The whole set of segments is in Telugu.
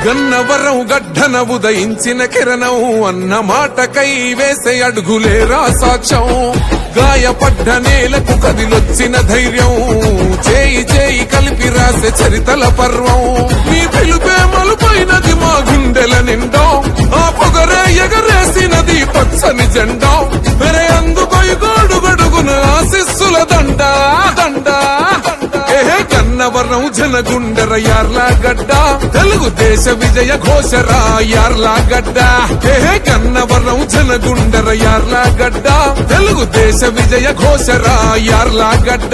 గన్నవరం గడ్డన ఉదయించిన కిరణం అన్న మాటకై వేసే అడుగులేరా సాక్ష్యం గాయపడ్డ నేలకు కదిలొచ్చిన ధైర్యం చేయి చేయి కలిపి రాసే చరితల పర్వం నీ పిలుపే మలుపైనది మా గుండెల నిండా ఆ పొగరే ఎగరేసినది పచ్చని జెండా మెరే అందుకొయి గోడు గడుగున ఆశిస్సుల దండ దండ ఏహే కన్నవరం జనగుండర యార్లా గడ్డ తెలుగు దేశ విజయ ఘోషరా యార్లా గడ్డ ఏహే కన్నవరం జనగుండర యార్లా గడ్డ తెలుగు దేశ విజయ ఘోషరా యార్లా గడ్డ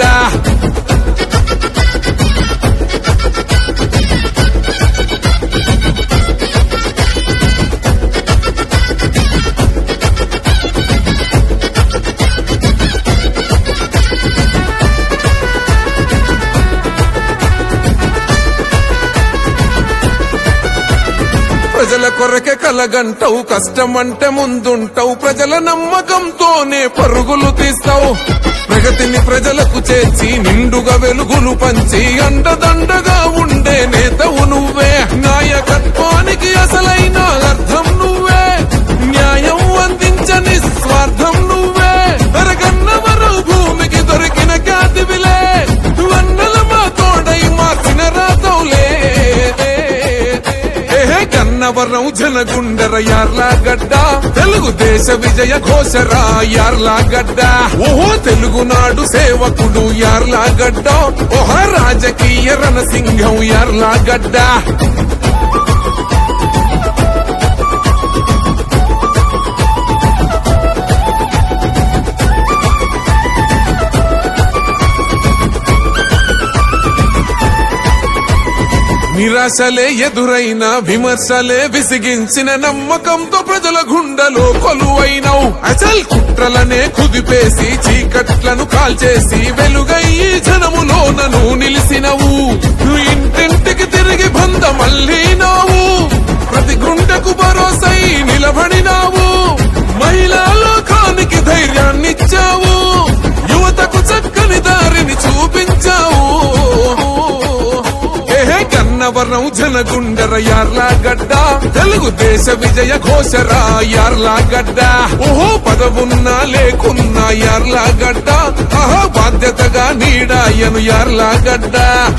ప్రజల కొరకే కలగంటావు కష్టమంటే ముందుంటావు ప్రజల నమ్మకంతోనే పరుగులు తీస్తావు ప్రగతిని ప్రజలకు చేర్చి నిండుగా వెలుగులు పంచి అండదండగా ఉండే నేతవు నువ్వే నాయకత్వానికి అసలైన అర్థం నువ్వే న్యాయం అందించని స్వార్థం నువ్వే అరగన్నవరం భూమికి దొరికిన ఖ్యాతివిలే వన్నెల మా తోడై మార్చిన రాతవులే ఏహే కన్నవరం జనగుండర యార్లా గడ్డ తెలుగు దేశ విజయ ఘోషరా యార్లా గడ్డ ఓహో తెలుగునాడు సేవకుడు యార్లా గడ్డ ఓహో రాజకీయ రణసింహం యార్లా గడ్డ నిరాశలే ఎదురైన విమర్శలే విసిగించిన నమ్మకంతో ప్రజల గుండెలో కొలువైనవు అసల్ కుట్రలనే కుదిపేసి చీకట్లను కాల్చేసి వెలుగయ్యి జనములోనను నిలిసినవు నువ్వు ఇంటింటికి తిరిగి బంద మళ్ళీనావు ప్రతి గుండెకు భరోసై నిలబడినావు మహిళా లోకానికి ధైర్యాన్నిచ్చావు యువతకు చక్కని దారిని చూపించావు ఏహే కన్నవరం జనగుండర యార్లా గడ్డ తెలుగు దేశ విజయ ఘోషరా యార్లా గడ్డ ఓహో పదవున్నా లేకున్నా యార్లా గడ్డ ఆహా బాధ్యతగా నీడాయను యార్లా గడ్డ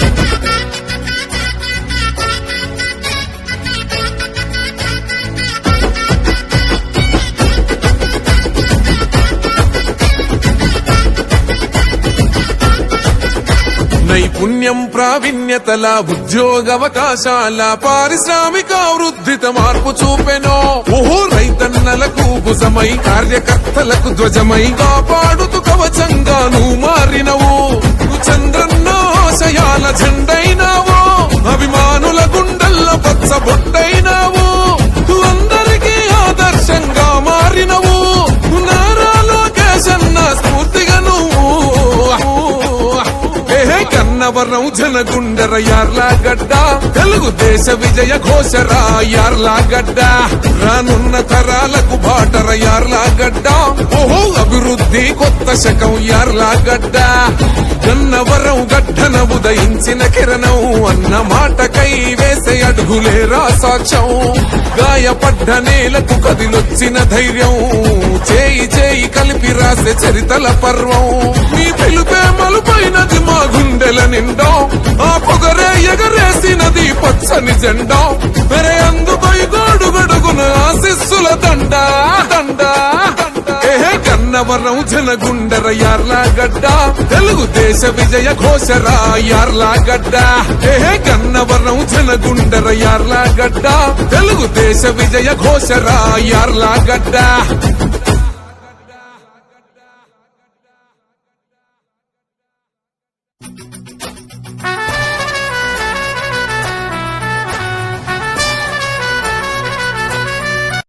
నైపుణ్యం ప్రావీణ్యతల ఉద్యోగవకాశాల పారిశ్రామిక వృద్ధిత మార్పు చూపెనో ఓహో రైతన్నలకు భుజమై కార్యకర్తలకు ధ్వజమై కాపాడుతూ కవచంగా నువ్వు మారినవు నువ్వు చంద్రన్న ఆశయాల జెండైనావు అభిమానుల గుండెల్ల పచ్చబొట్టైనావు నువ్వు అందరికీ ఆదర్శంగా మారినవు నారా లోకేశన్న స్ఫూర్తిగా నువ్వు ఏహే కన్నవరం జనగుండర యార్లా గడ్డ తెలుగు దేశ విజయ ఘోషరా యార్లా గడ్డ రానున్న తరాలకు బాటర యార్లా గడ్డ ఓహో అభివృద్ధి కొత్త శకం యార్లా గడ్డ గన్నవరం గడ్డన ఉదయించిన కిరణం అన్న మాటకై వేసే అడుగులేరా సాక్ష్యం గాయపడ్డ నేలకు కదిలొచ్చిన ధైర్యం చేయి చేయి కలిపి రాసే చరితల పర్వం నీ పిలుపే మలుపైనది మా గుండెల నిండా ఆ పొగరే ఎగరేసినది పచ్చని జెండా మెరే అందుకొయి గోడు గడుగున ఆశిస్సుల దండ దండ ఏహే కన్నవరం జనగుండర యార్లా గడ్డ తెలుగు దేశ విజయ ఘోషరా యార్లా గడ్డ ఏహే కన్నవరం జనగుండర యార్లా గడ్డ తెలుగు దేశ విజయ ఘోషరా యార్లా గడ్డ